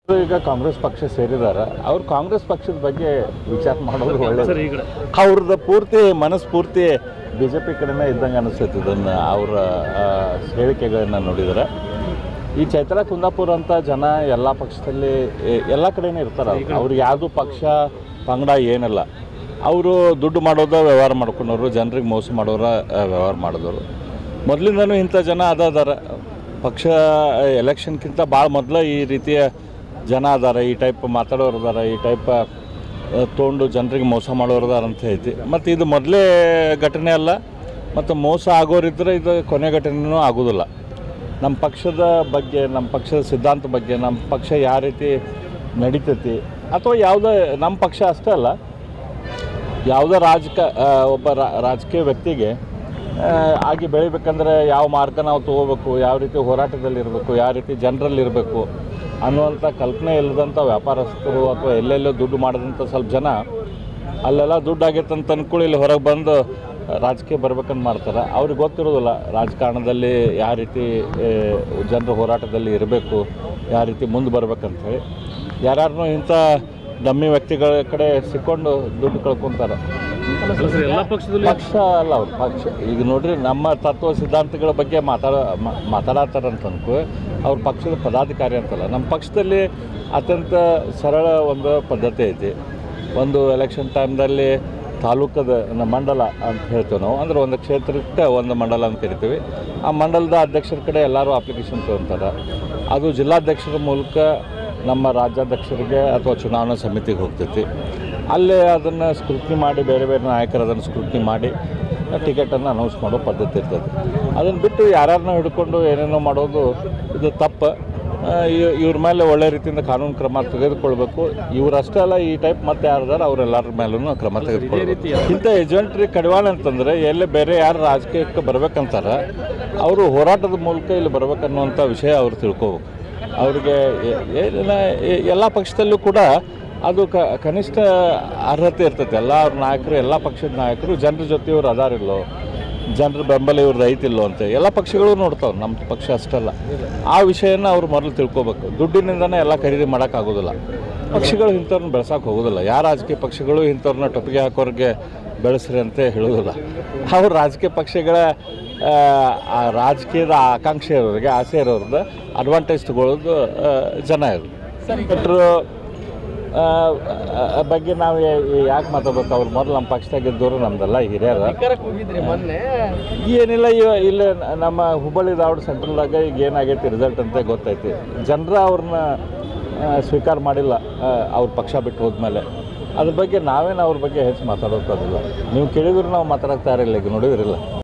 ಈಗ ಕಾಂಗ್ರೆಸ್ ಪಕ್ಷ ಸೇರಿದಾರ ಅವ್ರು ಕಾಂಗ್ರೆಸ್ ಪಕ್ಷದ ಬಗ್ಗೆ ವಿಚಾರ ಮಾಡೋದು ಒಳ್ಳೇದು ಸರ್ ಈ ಕಡೆ ಅವ್ರದ್ದು ಪೂರ್ತಿ ಮನಸ್ಫೂರ್ತಿ ಬಿ ಜೆ ಪಿ ಕಡೆನೇ ಇದ್ದಂಗೆ ಅನಿಸ್ತೈತೆ ಇದನ್ನು ಅವರ ಆ, ಹೇಳಿಕೆಗಳನ್ನ ನೋಡಿದರೆ ಈ ಚೈತ್ರ ಕುಂದಾಪುರ ಅಂತ ಜನ ಎಲ್ಲ ಪಕ್ಷದಲ್ಲಿ ಎ- ಎಲ್ಲ ಕಡೆನೇ ಇರ್ತಾರೆ ಅವ್ರು ಅವ್ರಿಗೆ ಯಾವುದು ಪಕ್ಷ ಪಂಗಡ ಏನಿಲ್ಲ ಅವರು ದುಡ್ಡು ಮಾಡೋದ ವ್ಯವಹಾರ ಮಾಡ್ಕೊಂಡವ್ರು ಜನರಿಗೆ ಮೋಸ ಮಾಡೋರ ಆ, ವ್ಯವಹಾರ ಮಾಡಿದವರು ಮೊದಲಿಂದನೂ ಇಂಥ ಜನ ಅದ ಅದಾರ ಪಕ್ಷ ಎಲೆಕ್ಷನ್ಗಿಂತ ಭಾಳ ಮೊದಲ ಈ ರೀತಿಯ ಜನ ಅದಾರ ಈ ಟೈಪ್ ಮಾತಾಡೋರು ಅದಾರ ಈ ಟೈಪ್ ತೊಗೊಂಡು ಜನರಿಗೆ ಮೋಸ ಮಾಡೋರು ಅದಾರ ಅಂತ ಐತಿ ಮತ್ತು ಇದು ಮೊದಲೇ ಘಟನೆ ಅಲ್ಲ ಮತ್ತು ಮೋಸ ಆಗೋರಿದ್ರೆ ಇದು ಕೊನೆ ಘಟನೆನೂ ಆಗೋದಿಲ್ಲ ನಮ್ಮ ಪಕ್ಷದ ಬಗ್ಗೆ ನಮ್ಮ ಪಕ್ಷದ ಸಿದ್ಧಾಂತ ಬಗ್ಗೆ ನಮ್ಮ ಪಕ್ಷ ಯಾವ ರೀತಿ ನಡೀತೈತಿ ಅಥವಾ ಯಾವುದೇ ನಮ್ಮ ಪಕ್ಷ ಅಷ್ಟೇ ಅಲ್ಲ ಯಾವುದೇ ರಾಜಕ ಆ, ಒಬ್ಬ ರಾ- ರಾಜಕೀಯ ವ್ಯಕ್ತಿಗೆ ಆ, ಆಗಿ ಬೆಳಿಬೇಕಂದ್ರೆ ಯಾವ ಮಾರ್ಗ ನಾವು ತೊಗೋಬೇಕು ಯಾವ ರೀತಿ ಹೋರಾಟದಲ್ಲಿ ಇರಬೇಕು ಯಾವ ರೀತಿ ಜನರಲ್ಲಿ ಇರಬೇಕು ಅನ್ನುವಂಥ ಕಲ್ಪನೆ ಇಲ್ಲದಂಥ ವ್ಯಾಪಾರಸ್ಥರು ಅಥವಾ ಎಲ್ಲೆಲ್ಲೋ ದುಡ್ಡು ಮಾಡಿದಂಥ ಸ್ವಲ್ಪ ಜನ ಅಲ್ಲೆಲ್ಲ ದುಡ್ಡು ಆಗೈತೆ ಅಂತ ಅನ್ಕೊಳ್ಳಿ ಇಲ್ಲಿ ಹೊರಗೆ ಬಂದು ರಾಜಕೀಯ ಬರ್ಬೇಕಂತ ಮಾಡ್ತಾರೆ ಅವ್ರಿಗೆ ಗೊತ್ತಿರೋದಿಲ್ಲ ರಾಜಕಾರಣದಲ್ಲಿ ಯಾವ ರೀತಿ ಜನರ ಹೋರಾಟದಲ್ಲಿ ಇರಬೇಕು ಯಾವ ರೀತಿ ಮುಂದೆ ಬರ್ಬೇಕಂತೇಳಿ ಯಾರ್ಯಾರನ್ನೂ ಇಂಥ ಡಮ್ಮಿ ವ್ಯಕ್ತಿಗಳ ಕಡೆ ಸಿಕ್ಕೊಂಡು ದುಡ್ಡು ಕಳ್ಕೊತಾರೆ ಅಲ್ಲ ಸರ್ ಎಲ್ಲ ಪಕ್ಷದಲ್ಲಿ ಪಕ್ಷ ಅಲ್ಲ ಅವ್ರು ಪಕ್ಷ ಈಗ ನೋಡ್ರಿ ನಮ್ಮ ತತ್ವ ಸಿದ್ಧಾಂತಗಳ ಬಗ್ಗೆ ಮಾತಾಡ ಮಾ- ಮಾತಾಡತ್ತಾರಂತ ಅನ್ಕೋ ಅವ್ರ ಪಕ್ಷದ ಪದಾಧಿಕಾರಿ ಅಂತಲ್ಲ ನಮ್ಮ ಪಕ್ಷದಲ್ಲಿ ಅತ್ಯಂತ ಸರಳ ಒಂದು ಪದ್ಧತಿ ಐತಿ ಒಂದು ಎಲೆಕ್ಷನ್ ಟೈಮ್ದಲ್ಲಿ ತಾಲೂಕದ ನ- ಮಂಡಲ ಅಂತ ಹೇಳ್ತೇವೆ ನಾವು ಅಂದ್ರೆ ಒಂದು ಕ್ಷೇತ್ರಕ್ಕೆ ಒಂದು ಮಂಡಲ ಅಂತ ಕರಿತೀವಿ ಆ ಮಂಡಲದ ಅಧ್ಯಕ್ಷರ ಕಡೆ ಎಲ್ಲರೂ ಅಪ್ಲಿಕೇಶನ್ ತೊಗೊತಾರೆ ಅದು ಜಿಲ್ಲಾಧ್ಯಕ್ಷರ ಮೂಲಕ ನಮ್ಮ ರಾಜ್ಯಾಧ್ಯಕ್ಷರಿಗೆ ಅಥವಾ ಚುನಾವಣಾ ಸಮಿತಿಗೆ ಹೋಗ್ತೈತಿ ಅಲ್ಲೇ ಅದನ್ನು ಸ್ಕ್ರೂಟ್ನಿ ಮಾಡಿ ಬೇರೆ ಬೇರೆ ನಾಯಕರು ಅದನ್ನು ಸ್ಕ್ರೂಟ್ನಿ ಮಾಡಿ ಟಿಕೆಟನ್ನು ಅನೌನ್ಸ್ ಮಾಡೋ ಪದ್ಧತಿ ಇರ್ತದೆ ಅದನ್ನು ಬಿಟ್ಟು ಯಾರ್ಯಾರನ್ನ ಹಿಡ್ಕೊಂಡು ಏನೇನೋ ಮಾಡೋದು ಇದು ತಪ್ಪು ಆ, ಇವ್- ಇವ್ರ ಮೇಲೆ ಒಳ್ಳೆ ರೀತಿಯಿಂದ ಕಾನೂನು ಕ್ರಮ ತೆಗೆದುಕೊಳ್ಬೇಕು ಇವ್ರಷ್ಟೇ ಅಲ್ಲ ಈ ಟೈಪ್ ಮತ್ತೆ ಯಾರ್ದಾರ ಅವರೆಲ್ಲರ ಮೇಲೂ ಕ್ರಮ ತೆಗೆದುಕೊಳ್ಬೇಕು ಇಂಥ ಏಜೆಂಟ್ರಿ ಕಡಿವಾಣ ಅಂತಂದರೆ ಎಲ್ಲೇ ಬೇರೆ ಯಾರು ರಾಜಕೀಯಕ್ಕೆ ಬರ್ಬೇಕಂತಾರ ಅವರು ಹೋರಾಟದ ಮೂಲಕ ಇಲ್ಲಿ ಬರ್ಬೇಕನ್ನುವಂಥ ವಿಷಯ ಅವ್ರು ತಿಳ್ಕೊಬೇಕು ಅವ್ರಿಗೆ ಎ- ಏನಿಲ್ಲ ಎ- ಎಲ್ಲ ಪಕ್ಷದಲ್ಲೂ ಕೂಡ ಅದು ಕ ಕನಿಷ್ಠ ಅರ್ಹತೆ ಇರ್ತೈತೆ ಎಲ್ಲ ಅವ್ರ ನಾಯಕರು ಎಲ್ಲ ಪಕ್ಷದ ನಾಯಕರು ಜನರ ಜೊತೆ ಇವ್ರು ಅದಾರಿಲ್ಲೋ ಜನರ ಬೆಂಬಲ ಇವ್ರು ರೈತಿಲ್ಲೋ ಅಂತ ಎಲ್ಲ ಪಕ್ಷಗಳು ನೋಡ್ತಾವೆ ನಮ್ಮ ಪಕ್ಷ ಅಷ್ಟಲ್ಲ ಆ ವಿಷಯನ ಅವ್ರು ಮೊದಲು ತಿಳ್ಕೊಬೇಕು ದುಡ್ಡಿನಿಂದನೇ ಎಲ್ಲ ಖರೀದಿ ಮಾಡೋಕ್ಕಾಗೋದಿಲ್ಲ ಪಕ್ಷಗಳು ಇಂಥವ್ರನ್ನ ಬೆಳ್ಸಕ್ಕೆ ಹೋಗೋದಿಲ್ಲ ಯಾವ ರಾಜಕೀಯ ಪಕ್ಷಗಳು ಇಂಥವ್ರನ್ನ ಟೊಪ್ಪಿಗೆ ಹಾಕೋರಿಗೆ ಬೆಳೆಸ್ರಿ ಅಂತ ಹೇಳೋದಿಲ್ಲ ಅವ್ರು ರಾಜಕೀಯ ಪಕ್ಷಗಳ ಆ, ಆ ರಾಜಕೀಯದ ಆಕಾಂಕ್ಷೆ ಇರೋರಿಗೆ ಆಸೆ ಇರೋರ್ದು ಅಡ್ವಾಂಟೇಜ್ ತಗೊಳ್ಳೋದು ಆ, ಜನ ಇದು ಭಟ್ರು ಆ, ಆ, ಬಗ್ಗೆ ನಾವು ಯಾಕೆ ಮಾತಾಡ್ಬೇಕು ಅವ್ರು ಮೊದಲು ನಮ್ಮ ಪಕ್ಷದಾಗಿದ್ದವರು ನಮ್ದೆಲ್ಲ ಹಿರಿಯರ ಹೋಗಿದ್ರಿ ಮೊನ್ನೆ ಏನಿಲ್ಲ ಇವ ಇಲ್ಲಿ ನಮ್ಮ ಹುಬ್ಬಳ್ಳಿ ಧಾರವಾಡ ಸೆಂಟ್ರಲ್ದಾಗ ಈಗ ಏನಾಗೈತಿ ರಿಸಲ್ಟ್ ಅಂತ ಗೊತ್ತೈತಿ ಜನರ ಅವ್ರನ್ನ ಆ, ಸ್ವೀಕಾರ ಮಾಡಿಲ್ಲ ಆ, ಅವ್ರ ಪಕ್ಷ ಬಿಟ್ಟು ಹೋದ್ಮೇಲೆ ಅದ್ರ ಬಗ್ಗೆ ನಾವೇನು ಅವ್ರ ಬಗ್ಗೆ ಹೆಚ್ಚು ಮಾತಾಡೋಕ್ಕಾಗಲ್ಲ ನೀವು ಕೇಳಿದ್ರು ನಾವು ಮಾತಾಡೋಕೆ ತಯಾರಿಲ್ಲ ಈಗ ನೋಡಿದ್ರಿಲ್ಲ